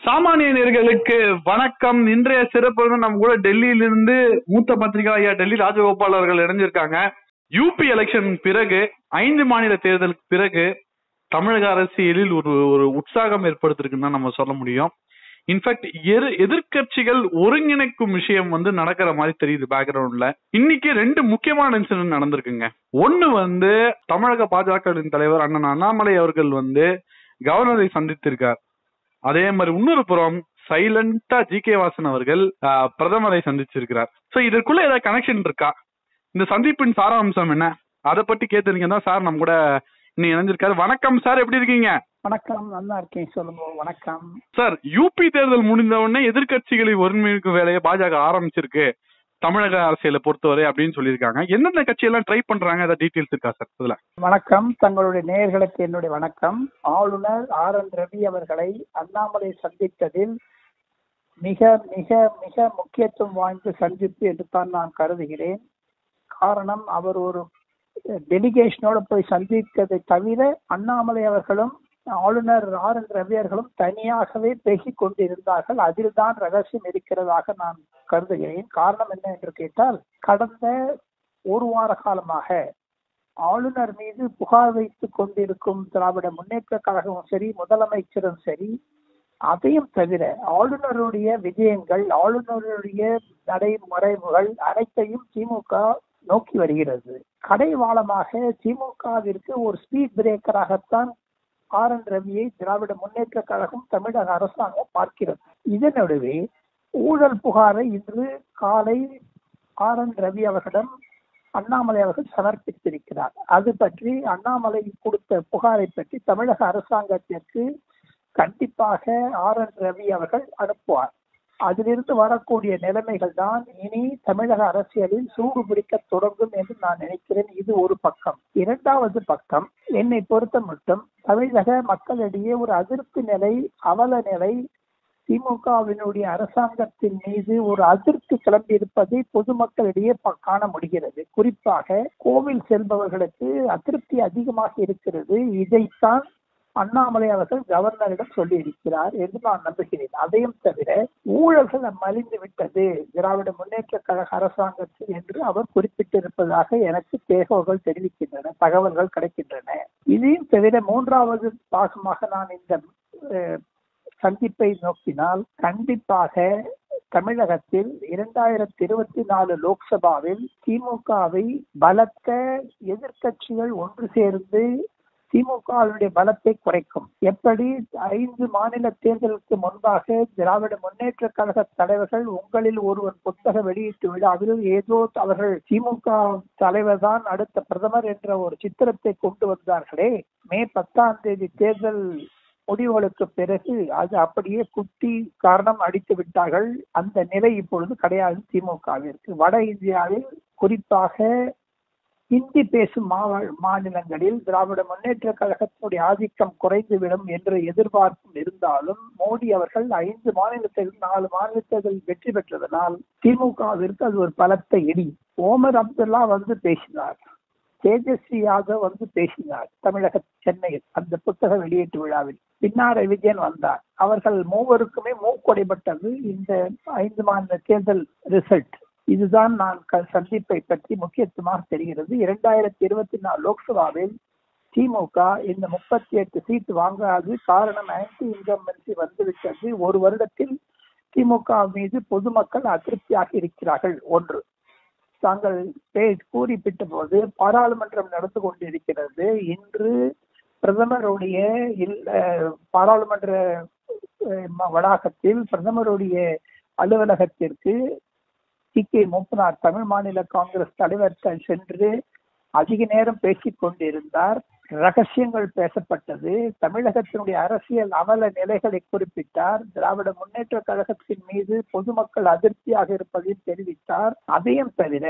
சாமானிய நேர்களுக்கு வணக்கம் இன்றைய சிறப்பு வந்து நம்ம கூட டெல்லியிலிருந்து மூத்த பத்திரிகை ஐயா டெல்லி ராஜகோபால் அவர்கள் இணைஞ்சிருக்காங்க யூபி எலெக்ஷன் பிறகு ஐந்து மாநில தேர்தலுக்கு பிறகு தமிழக அரசியலில் ஒரு ஒரு உற்சாகம் ஏற்படுத்திருக்குன்னு தான் நம்ம சொல்ல முடியும் இன்ஃபேக்ட் எரு எதிர்க்கட்சிகள் ஒருங்கிணைக்கும் விஷயம் வந்து நடக்கிற மாதிரி தெரியுது பேக்ரவுண்ட்ல இன்னைக்கு ரெண்டு முக்கியமான இன்சிடென்ட் நடந்திருக்குங்க ஒண்ணு வந்து தமிழக பாஜகவின் தலைவர் அண்ணன் அண்ணாமலை அவர்கள் வந்து கவர்னரை சந்தித்திருக்கார் அதே மாதிரி இன்னொரு புறம் சைலண்டா ஜி கே வாசன் அவர்கள் ஆஹ், பிரதமரை சந்திச்சிருக்கிறார் சோ இதற்குள்ள ஏதாவது கனெக்ஷன் இருக்கா இந்த சந்திப்பின் சாராம்சம் என்ன அதை பத்தி கேட்டிருக்கீங்க தான் சார் நம்ம கூட இன்னைக்கு இணைஞ்சிருக்காரு வணக்கம் சார் எப்படி இருக்கீங்க வணக்கம் நல்லா இருக்கேன் சொல்லுங்க வணக்கம் சார் யூபி தேர்தல் முடிந்த உடனே எதிர்க்கட்சிகளை ஒருங்கிணைக்கும் வேலையை பாஜக ஆரம்பிச்சிருக்கு தமிழக அரசியலை பொறுத்தவரை அப்படின்னு சொல்லியிருக்காங்க எந்தெந்த கட்சியெல்லாம் ட்ரை பண்றாங்க ஏதாவது டீட்டெயில்ஸ் இருக்கா சார் இதுல வணக்கம் தங்களுடைய நேயர்களுக்கு என்னுடைய வணக்கம் ஆளுநர் ஆர் என் ரவி அவர்களை அண்ணாமலை சந்தித்ததில் மிக மிக மிக முக்கியத்துவம் வாய்ந்த சந்திப்பு என்று தான் நான் கருதுகிறேன் காரணம் அவர் ஒரு டெலிகேஷனோட போய் சந்தித்ததை தவிர அண்ணாமலை அவர்களும் ஆளுநர் ஆர் என் ரவி அவர்களும் தனியாகவே பேசிக் கொண்டிருந்தார்கள் அதில் தான் ரகசியம் இருக்கிறதாக நான் கருதுகிறேன் காரணம் என்ன என்று கேட்டால் கடந்த ஒரு வார காலமாக ஆளுநர் மீது புகார் வைத்துக் கொண்டிருக்கும் திராவிட முன்னேற்ற கழகமும் சரி முதலமைச்சரும் சரி அதையும் தவிர ஆளுநருடைய விஜயங்கள் ஆளுநருடைய நடைமுறைகள் அனைத்தையும் திமுக நோக்கி வருகிறது கடைவாளமாக திமுகவிற்கு ஒரு ஸ்பீட் பிரேக்கராகத்தான் ஆர் என் ரவியை திராவிட முன்னேற்ற கழகம் தமிழக அரசாங்கம் பார்க்கிறது இதன் நடுவே ஊழல் புகாரை இன்று காலை ஆர் என் ரவி அவர்களிடம் அண்ணாமலை அவர்கள் சமர்ப்பித்திருக்கிறார் அது பற்றி அண்ணாமலை கொடுத்த புகாரை பற்றி தமிழக அரசாங்கத்திற்கு கண்டிப்பாக ஆர் என் ரவி அவர்கள் அனுப்புவார் அதிலிருந்து வரக்கூடிய நிலைமைகள் தான் இனி தமிழக அரசியலில் சூடு பிடிக்க தொடங்கும் என்று நான் நினைக்கிறேன் இது ஒரு பக்கம் இரண்டாவது பக்கம் என்னை பொறுத்த மட்டும் தமிழக மக்களிடையே ஒரு அதிருப்தி நிலை அவல நிலை திமுகவினுடைய அரசாங்கத்தின் மீது ஒரு அதிருப்தி கிளம்பி இருப்பதை பொதுமக்களிடையே ப- காண முடிகிறது குறிப்பாக கோவில் செல்பவர்களுக்கு அதிருப்தி அதிகமாக இருக்கிறது இதைத்தான் அண்ணாமலை அவர்கள் கவர்னரிடம் சொல்லி இருக்கிறார் என்று நான் நம்புகிறேன் அதையும் தவிர ஊழல்கள் மலிந்து விட்டது திராவிட முன்னேற்ற கழக அரசாங்கத்தில் என்று அவர் குறிப்பிட்டிருப்பதாக எனக்கு தகவல்கள் தெரிவிக்கின்றன தகவல்கள் கிடைக்கின்றன இதையும் தவிர மூன்றாவது பாகமாக நான் இந்த அஹ், சந்திப்பை நோக்கினால் கண்டிப்பாக தமிழகத்தில் இரண்டாயிரத்தி இருபத்தி நாலு லோக்சபாவில் திமுகவை பலத்த எதிர்க்கட்சிகள் ஒன்று சேர்ந்து திமுகவினுடைய பலத்தை குறைக்கும் எப்படி ஐந்து மாநில தேர்தலுக்கு முன்பாக திராவிட முன்னேற்ற கழக தலைவர்கள் உங்களில் ஒருவர் புத்தக வெளியீட்டு விழாவில் ஏதோ அவர்கள் திமுக தலைவர் தான் அடுத்த பிரதமர் என்ற ஒரு சித்திரத்தை கொண்டு வந்தார்களே மே பத்தாம் தேதி தேர்தல் முடிவுகளுக்கு பிறகு அது அப்படியே குத்தி காரணம் அடித்து விட்டார்கள் அந்த நிலை இப்பொழுது கிடையாது திமுகவிற்கு வட இந்தியாவில் குறிப்பாக ஹிந்தி பேசும் மாவ- மாநிலங்களில் திராவிட முன்னேற்ற கழகத்தினுடைய ஆதிக்கம் குறைந்துவிடும் என்ற எதிர்பார்ப்பும் இருந்தாலும் மோடி அவர்கள் ஐந்து மாநிலத்தில் நாலு மாநிலத்தில் வெற்றி பெற்றதனால் திமுகவிற்கு அது ஒரு பலத்த இடி ஓமர் அப்துல்லா வந்து பேசினார் தேஜஸ்வி யாதவ் வந்து பேசினார் தமிழக சென்னையில் அந்த புத்தக வெளியீட்டு விழாவில் பின்னாரை விஜயன் வந்தார் அவர்கள் மூவருக்குமே மூக்கொடைப்பட்டது இந்த ஐந்து மாநில தேர்தல் ரிசல்ட் இதுதான் நான் க- சந்திப்பை பற்றி முக்கியத்துவமாக தெரிகிறது இரண்டாயிரத்தி இருபத்தி நாலு லோக்சபாவில் திமுக இந்த முப்பத்தி எட்டு சீட் வாங்காது காரணம் ஆன்டி இன்கம்பன்சி வந்துவிட்டது ஒரு வருடத்தில் திமுக மீது பொதுமக்கள் அதிருப்தியாக இருக்கிறார்கள் ஒன்று தாங்கள் பே- குறிப்பிட்ட போது பாராளுமன்றம் நடந்து கொண்டிருக்கிறது இன்று பிரதமருடைய இல்ல- பாராளுமன்ற அஹ், ம- வளாகத்தில் பிரதமருடைய அலுவலகத்திற்கு டி கே மூப்பனார் தமிழ் மாநில காங்கிரஸ் தலைவர் த- சென்று அதிக நேரம் பேசிக் கொண்டிருந்தார் ரகசியங்கள் பேசப்பட்டது தமிழகத்தினுடைய அரசியல் அவல நிலைகளை குறிப்பிட்டார் திராவிட முன்னேற்ற கழகத்தின் மீது பொதுமக்கள் அதிருப்தியாக இருப்பதையும் தெரிவித்தார் அதையும் தவிர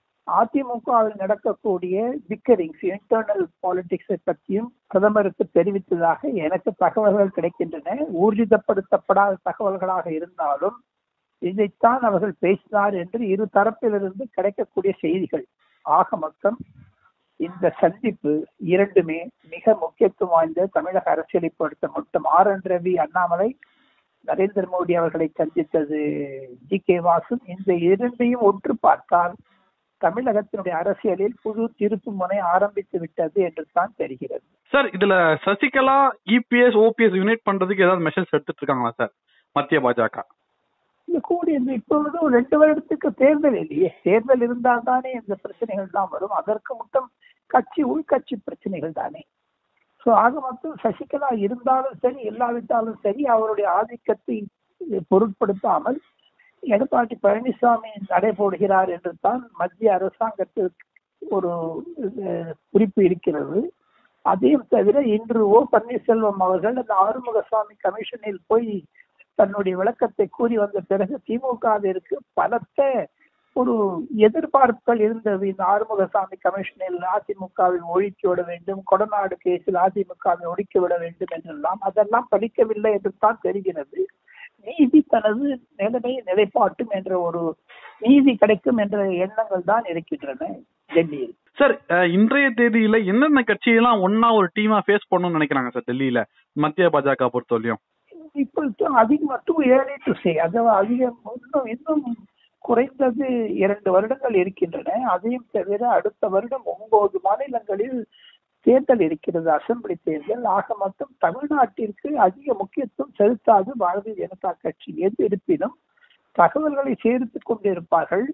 அதிமுகவில் நடக்கக்கூடிய பிக்கரிங்ஸ் இன்டர்னல் பாலிடிக்ஸை பற்றியும் பிரதமருக்கு தெரிவித்ததாக எனக்கு தகவல்கள் கிடைக்கின்றன ஊர்ஜிதப்படுத்தப்படாத தகவல்களாக இருந்தாலும் இதைத்தான் அவர்கள் பேசினார் என்று இரு தரப்பிலிருந்து கிடைக்கக்கூடிய செய்திகள் ஆக மொத்தம் இந்த சந்திப்பு இரண்டுமே மிக முக்கியத்துவம் வாய்ந்த தமிழக அரசியலை பொறுத்த மட்டும் ஆர் என் ரவி அண்ணாமலை நரேந்திர மோடி அவர்களை சந்தித்தது ஜி கே வாசன் இந்த இரண்டையும் ஒன்று பார்த்தால் தமிழகத்தினுடைய அரசியலில் புது திருப்பு முனை ஆரம்பித்து விட்டது என்று தான் தெரிகிறது சார் இதுல சசிகலா இபிஎஸ் ஓபிஎஸ் யூனிட் பண்றதுக்கு ஏதாவது மெஷர்ஸ் எடுத்துட்டு இருக்காங்களா சார் மத்திய பாஜக இது கூடி இந்த இப்பொழுது ஒரு ரெண்டு வருடத்துக்கு தேர்தல் இல்லையே தேர்தல் இருந்தால் தானே இந்த பிரச்சனைகள் தான் வரும் அதற்கு மட்டும் கட்சி உள்கட்சி பிரச்சனைகள் தானே சோ ஆக மொத்தம் சசிகலா இருந்தாலும் சரி இல்லாவிட்டாலும் சரி அவருடைய ஆதிக்கத்தை பொருட்படுத்தாமல் எடப்பாடி பழனிசாமி நடைபோடுகிறார் என்று தான் மத்திய அரசாங்கத்திற்கு ஒரு அஹ், குறிப்பு இருக்கிறது அதையும் தவிர இன்று ஓ பன்னீர்செல்வம் அவர்கள் அந்த ஆறுமுகசாமி கமிஷனில் போய் தன்னுடைய விளக்கத்தை கூறி வந்த பிறகு திமுகவிற்கு பலத்த ஒரு எதிர்பார்ப்புகள் இருந்தது இந்த ஆறுமுகசாமி கமிஷனில் அதிமுகவை ஒழித்து விட வேண்டும் கொடநாடு கேஸில் அதிமுகவை ஒழிக்க விட வேண்டும் என்றெல்லாம் அதெல்லாம் படிக்கவில்லை என்று தான் தெரிகிறது நீதி தனது நிலைமை நிலைப்பாட்டும் என்ற ஒரு நீதி கிடைக்கும் என்ற எண்ணங்கள் தான் இருக்கின்றன டெல்லியில் சார் அஹ், இன்றைய தேதியில என்னென்ன கட்சியெல்லாம் ஒன்னா ஒரு டீமா ஃபேஸ் பண்ணணும்னு நினைக்கிறாங்க சார் டெல்லியில மத்திய பாஜக பொறுத்தவரையும் இப்பொழுது அதிகம் டூ ஏர்லி டு சே அதாவது அதிகம் இன்னும் இன்னும் குறைந்தது இரண்டு வருடங்கள் இருக்கின்றன அதையும் தவிர அடுத்த வருடம் ஒன்பது மாநிலங்களில் தேர்தல் இருக்கிறது அசெம்பிளி தேர்தல் ஆக மொத்தம் தமிழ்நாட்டிற்கு அதிக முக்கியத்துவம் செலுத்தாது பாரதிய ஜனதா கட்சி எது இருப்பினும் தகவல்களை சேர்த்துக் கொண்டிருப்பார்கள்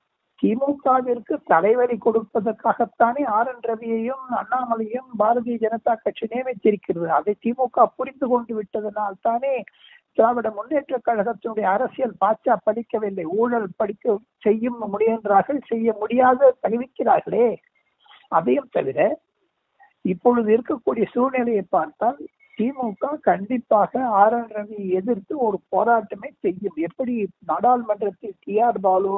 திமுகவிற்கு தலைவலி கொடுப்பதற்காகத்தானே ஆர் என் ரவியையும் அண்ணாமலையும் பாரதிய ஜனதா கட்சி நியமித்திருக்கிறது அதை திமுக புரிந்து கொண்டு விட்டதனால் தானே திராவிட முன்னேற்ற கழகத்தினுடைய அரசியல் பாச்சா படிக்கவில்லை ஊழல் படிக்க செய்யும் முயன்றார்கள் செய்ய முடியாத தெரிவிக்கிறார்களே அதையும் தவிர இப்பொழுது இருக்கக்கூடிய சூழ்நிலையை பார்த்தால் திமுக கண்டிப்பாக ஆர் என் ரவி எதிர்த்து ஒரு போராட்டமே செய்யும் எப்படி நாடாளுமன்றத்தில் T R Baalu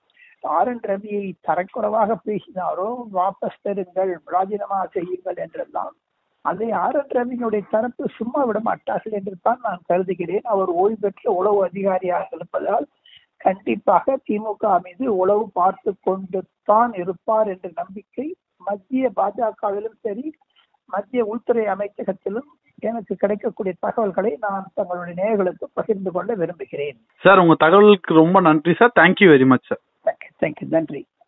R N ரவியை தரக்குறைவாக பேசினாரோ வாபஸ் பெறுங்கள் ராஜினாமா செய்யுங்கள் என்றெல்லாம் அதை ஆர் என் ரவியினுடைய தரப்பு சும்மா விட மாட்டார்கள் என்று தான் நான் கருதுகிறேன் அவர் ஓய்வு பெற்ற உளவு அதிகாரியாக இருப்பதால் கண்டிப்பாக திமுக மீது உளவு பார்த்து கொண்டு தான் இருப்பார் என்ற நம்பிக்கை மத்திய பாஜகவிலும் சரி மத்திய உள்துறை அமைச்சகத்திலும் எனக்கு கிடைக்கக்கூடிய தகவல்களை நான் தங்களுடைய நேயர்களுக்கு பகிர்ந்து கொள்ள விரும்புகிறேன் சார் உங்க தகவலுக்கு ரொம்ப நன்றி sir thank you very much sir thank you thank you நன்றி